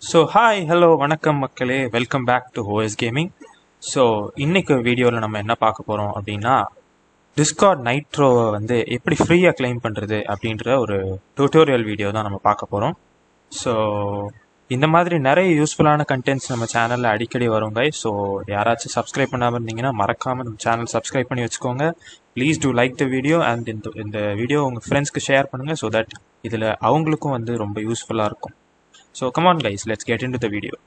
so hi hello வணக்கம் மக்களே welcome back to OS gaming so இன்னைக்கு வீடியோவில் நம்ம என்ன பார்க்க போகிறோம் அப்படின்னா டிஸ்கார்ட் நைட்ரோவை வந்து எப்படி ஃப்ரீயாக கிளைம் பண்ணுறது அப்படின்ற ஒரு டியூட்டோரியல் வீடியோ தான் நம்ம பார்க்க போகிறோம் ஸோ இந்த மாதிரி நிறைய யூஸ்ஃபுல்லான கண்டென்ட்ஸ் நம்ம சேனலில் அடிக்கடி வருங்க ஸோ யாராச்சும் சப்ஸ்கிரைப் பண்ணாமல் இருந்தீங்கன்னா மறக்காமல் நம்ம சேனல் சப்ஸ்கிரைப் பண்ணி வச்சுக்கோங்க please do like the video and இந்த இந்த வீடியோ உங்கள் ஃப்ரெண்ட்ஸ்க்கு ஷேர் பண்ணுங்கள் ஸோ தட் இதில் அவங்களுக்கும் வந்து ரொம்ப யூஸ்ஃபுல்லாக இருக்கும் so come on guys let's get into the video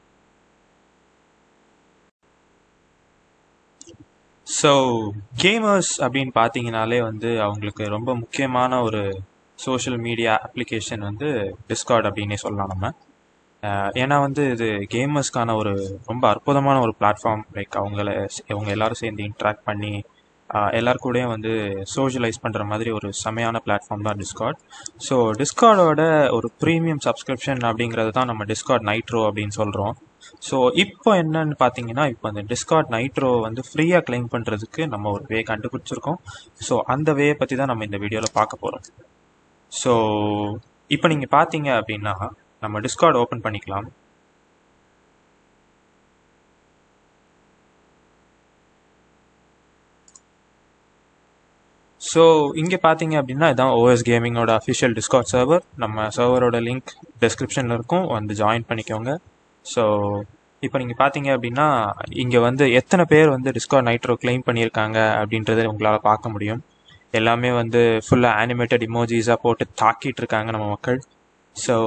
so gamers அப்படின்னு பார்த்தீங்கனாலே வந்து அவங்களுக்கு ரொம்ப முக்கியமான ஒரு சோஷியல் மீடியா அப்ளிகேஷன் வந்து டிஸ்கார்ட் அப்படின்னே சொல்லலாம் நம்ம அஹ் ஏன்னா வந்து இது கேமர்ஸ்க்கான ஒரு ரொம்ப அற்புதமான ஒரு பிளாட்ஃபார்ம் லைக் அவங்கள அவங்க எல்லாரும் சேர்ந்து இன்ட்ராக்ட் பண்ணி அஹ் எல்லார் கூடயும் வந்து சோஷியலைஸ் பண்ணுற மாதிரி ஒரு செமையான பிளாட்ஃபார்ம் தான் டிஸ்கார்ட் ஸோ டிஸ்கார்டோட ஒரு ப்ரீமியம் சப்ஸ்கிரிப்ஷன் அப்படிங்கிறது தான் நம்ம டிஸ்கார்ட் நைட்ரோ அப்படின்னு சொல்கிறோம் ஸோ இப்போ என்னன்னு பார்த்தீங்கன்னா இப்போ அந்த டிஸ்கார்ட் நைட்ரோ வந்து ஃப்ரீயாக கிளைம் பண்ணுறதுக்கு நம்ம ஒரு வே கண்டுபிடிச்சிருக்கோம் ஸோ அந்த வே பற்றி தான் நம்ம இந்த வீடியோவில் பார்க்க போகிறோம் ஸோ இப்போ நீங்கள் பார்த்தீங்க அப்படின்னா நம்ம டிஸ்கார்ட் ஓப்பன் பண்ணிக்கலாம் ஸோ இங்கே பார்த்தீங்க அப்படின்னா இதான் ஓஎஸ் கேமிங்கோட அஃபிஷியல் டிஸ்கார்ட் சர்வர் நம்ம சர்வரோட லிங்க் டெஸ்கிரிப்ஷனில் இருக்கும் வந்து ஜாயின் பண்ணிக்கோங்க ஸோ இப்போ நீங்கள் பார்த்தீங்க அப்படின்னா இங்கே வந்து எத்தனை பேர் வந்து டிஸ்கார்ட் நைட்ரோ கிளைம் பண்ணியிருக்காங்க அப்படின்றத உங்களால் பார்க்க முடியும் எல்லாமே வந்து ஃபுல்லாக அனிமேட்டட் இமோஜிஸாக போட்டு தாக்கிட்டு இருக்காங்க நம்ம மக்கள் ஸோ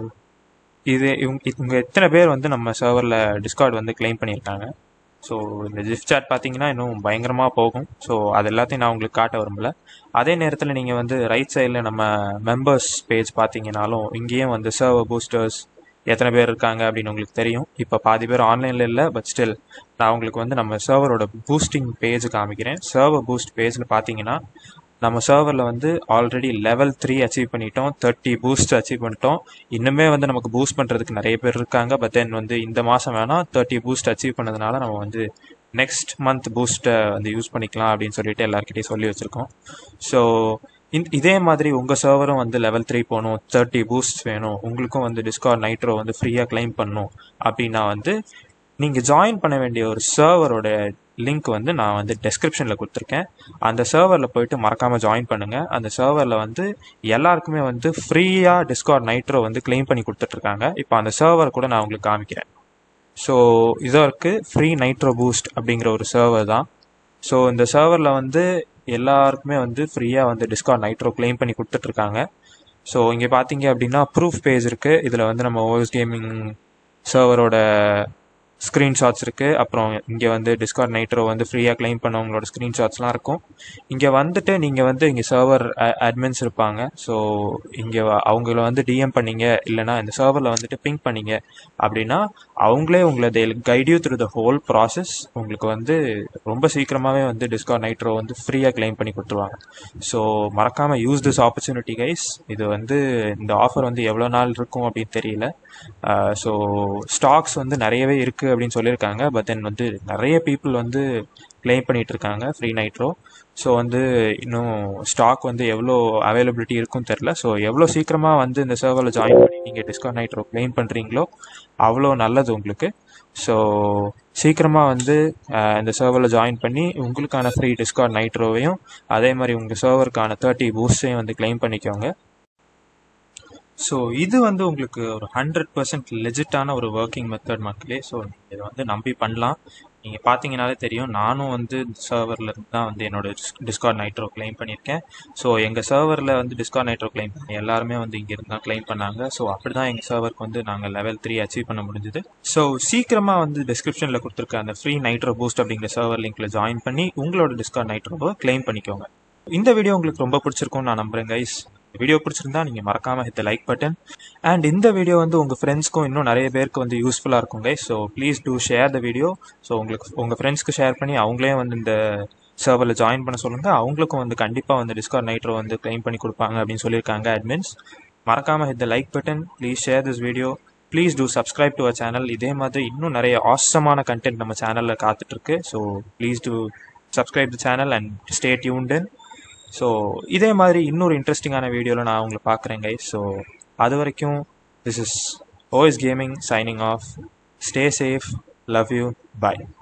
இது இவங்க இவங்க எத்தனை பேர் வந்து நம்ம சர்வரில் டிஸ்கார்ட் வந்து கிளைம் பண்ணியிருக்காங்க ஸோ இந்த ஜிஃப்ட் சாட் பார்த்தீங்கன்னா இன்னும் பயங்கரமாக போகும் ஸோ அது எல்லாத்தையும் நான் உங்களுக்கு காட்ட விரும்பல அதே நேரத்தில் நீங்கள் வந்து ரைட் சைடில் நம்ம மெம்பர்ஸ் பேஜ் பார்த்தீங்கனாலும் இங்கேயும் வந்து சர்வர் பூஸ்டர்ஸ் எத்தனை பேர் இருக்காங்க அப்படின்னு உங்களுக்கு தெரியும் இப்போ பாதி பேர் ஆன்லைனில் இல்லை பட் ஸ்டில் நான் உங்களுக்கு வந்து நம்ம சர்வரோட பூஸ்டிங் பேஜ் காமிக்கிறேன் சர்வர் பூஸ்ட் பேஜில் பார்த்தீங்கன்னா நம்ம சர்வரில் வந்து ஆல்ரெடி லெவல் த்ரீ அச்சீவ் பண்ணிட்டோம் தேர்ட்டி பூஸ்ட் அச்சீவ் பண்ணிட்டோம் இன்னுமே வந்து நமக்கு பூஸ்ட் பண்ணுறதுக்கு நிறைய பேர் இருக்காங்க பட் தென் வந்து இந்த மாதம் வேணால் தேர்ட்டி பூஸ்ட் அச்சீவ் பண்ணதுனால நம்ம வந்து நெக்ஸ்ட் மந்த் பூஸ்ட்டை வந்து யூஸ் பண்ணிக்கலாம் அப்படின்னு சொல்லிட்டு எல்லாருக்கிட்டையும் சொல்லி வச்சுருக்கோம் ஸோ இந்த இதே மாதிரி உங்கள் சர்வரும் வந்து லெவல் த்ரீ போகணும் தேர்ட்டி பூஸ்ட் வேணும் உங்களுக்கும் வந்து டிஸ்கார்ட் நைட்ரோ வந்து ஃப்ரீயாக கிளைம் பண்ணணும் அப்படின்னா வந்து நீங்கள் ஜாயின் பண்ண வேண்டிய ஒரு சர்வரோட லிங்க் வந்து நான் வந்து டெஸ்கிரிப்ஷனில் கொடுத்துருக்கேன் அந்த சர்வரில் போயிட்டு மறக்காமல் ஜாயின் பண்ணுங்கள் அந்த சர்வரில் வந்து எல்லாருக்குமே வந்து ஃப்ரீயாக டிஸ்கார்ட் நைட்ரோ வந்து கிளைம் பண்ணி கொடுத்துட்ருக்காங்க இப்போ அந்த சர்வர் கூட நான் உங்களுக்கு காமிக்கிறேன் ஸோ இதற்கு ஃப்ரீ நைட்ரோ பூஸ்ட் அப்படிங்கிற ஒரு சர்வர் தான் ஸோ இந்த சர்வரில் வந்து எல்லாருக்குமே வந்து ஃப்ரீயாக வந்து டிஸ்கார்ட் நைட்ரோ கிளைம் பண்ணி கொடுத்துட்ருக்காங்க ஸோ இங்கே பார்த்தீங்க அப்படின்னா ப்ரூஃப் பேஜ் இருக்குது இதில் வந்து நம்ம ஓஎஸ் கேமிங் சர்வரோட ஸ்க்ரீன்ஷாட்ஸ் இருக்குது அப்புறம் இங்கே வந்து டிஸ்கார்ட் நைட்ரோ வந்து ஃப்ரீயாக கிளைம் பண்ணவங்களோட ஸ்க்ரீன்ஷாட்ஸ்லாம் இருக்கும் இங்கே வந்துட்டு நீங்கள் வந்து இங்கே சர்வர் அட்மின்ஸ் இருப்பாங்க ஸோ இங்கே அவங்கள வந்து டிஎம் பண்ணீங்க இல்லைனா இந்த சர்வரில் வந்துட்டு பிங்க் பண்ணீங்க அப்படின்னா அவங்களே உங்களை they guide you through the whole process உங்களுக்கு வந்து ரொம்ப சீக்கிரமாகவே வந்து டிஸ்கார்ட் நைட்ரோ வந்து ஃப்ரீயாக கிளைம் பண்ணி கொடுத்துருவாங்க ஸோ மறக்காமல் யூஸ் திஸ் ஆப்பர்ச்சுனிட்டி கைஸ் இது வந்து இந்த ஆஃபர் வந்து எவ்வளோ நாள் இருக்கும் அப்படின்னு தெரியல ஸோ ஸ்டாக்ஸ் வந்து நிறையவே இருக்குது அப்படின்னு சொல்லியிருக்காங்க பட் தென் வந்து நிறைய பீப்புள் வந்து கிளைம் பண்ணிட்டு இருக்காங்க ஃப்ரீ நைட்ரோ ஸோ வந்து இன்னும் ஸ்டாக் வந்து எவ்வளோ அவைலபிலிட்டி இருக்குன்னு தெரில ஸோ எவ்வளோ சீக்கிரமாக வந்து இந்த சர்வரில் ஜாயின் பண்ணி நீங்கள் டிஸ்கவுண்ட் நைட்ரோ கிளைம் பண்ணுறீங்களோ அவ்வளோ நல்லது உங்களுக்கு ஸோ சீக்கிரமாக வந்து இந்த சர்வரில் ஜாயின் பண்ணி உங்களுக்கான ஃப்ரீ டிஸ்கவுண்ட் நைட்ரோவையும் அதே மாதிரி உங்கள் சர்வருக்கான தேர்ட்டி பூஸ்டையும் வந்து கிளைம் பண்ணிக்கோங்க ஸோ இது வந்து உங்களுக்கு ஒரு ஹண்ட்ரட் பர்சன்ட் லெஜிட்டான ஒரு ஒர்க்கிங் மெத்தட் மக்களே ஸோ இதை வந்து நம்பி பண்ணலாம் நீங்கள் பார்த்தீங்கனாலே தெரியும் நானும் வந்து சர்வரில் இருந்து தான் வந்து என்னோட டிஸ்கார்ட் நைட்ரோ கிளைம் பண்ணியிருக்கேன் ஸோ எங்கள் சர்வரில் வந்து டிஸ்கார்ட் நைட்ரோ கிளைம் பண்ணி எல்லாருமே வந்து இங்கே இருந்து தான் கிளைம் பண்ணாங்க ஸோ அப்படி தான் எங்கள் சர்வருக்கு வந்து நாங்கள் லெவல் த்ரீ அச்சீவ் பண்ண முடிஞ்சுது ஸோ சீக்கிரமாக வந்து டிஸ்கிரிப்ஷனில் கொடுத்துருக்க அந்த ஃப்ரீ நைட்ரோ பூஸ்ட் அப்படிங்கிற சர்வர் லிங்க்கில் ஜாயின் பண்ணி உங்களோட டிஸ்கார்ட் நைட்ரோவை கிளைம் பண்ணிக்கோங்க இந்த வீடியோ உங்களுக்கு ரொம்ப பிடிச்சிருக்கும்னு நான் நம்புறேன் கைஸ் வீடியோ பிடிச்சிருந்தா நீங்கள் மறக்காமல் ஹிட் லைக் பட்டன் அண்ட் இந்த வீடியோ வந்து உங்கள் ஃப்ரெண்ட்ஸ்க்கும் இன்னும் நிறைய பேருக்கு வந்து யூஸ்ஃபுல்லாக இருக்கும் guys so please do share the video so உங்களுக்கு உங்கள் ஃப்ரெண்ட்ஸ்க்கு ஷேர் பண்ணி அவங்களே வந்து இந்த சர்வரில் ஜாயின் பண்ண சொல்லுங்கள் அவங்களுக்கும் வந்து கண்டிப்பாக வந்து டிஸ்கார்ட் நைட்ரோ வந்து கிளைம் பண்ணி கொடுப்பாங்க அப்படின்னு சொல்லியிருக்காங்க அட்மின்ஸ் மறக்காமல் hit like button please share this video please do subscribe to a channel இதே மாதிரி இன்னும் நிறைய ஆசமான கண்டென்ட் நம்ம சேனலில் காத்துட்ருக்கு so please do subscribe the channel and stay tuned in so இதே மாதிரி இன்னொரு இன்ட்ரெஸ்டிங்கான வீடியோவில் நான் உங்களை பார்க்குறேன் கைஸ் ஸோ அது வரைக்கும் this is OS gaming signing off stay safe love you bye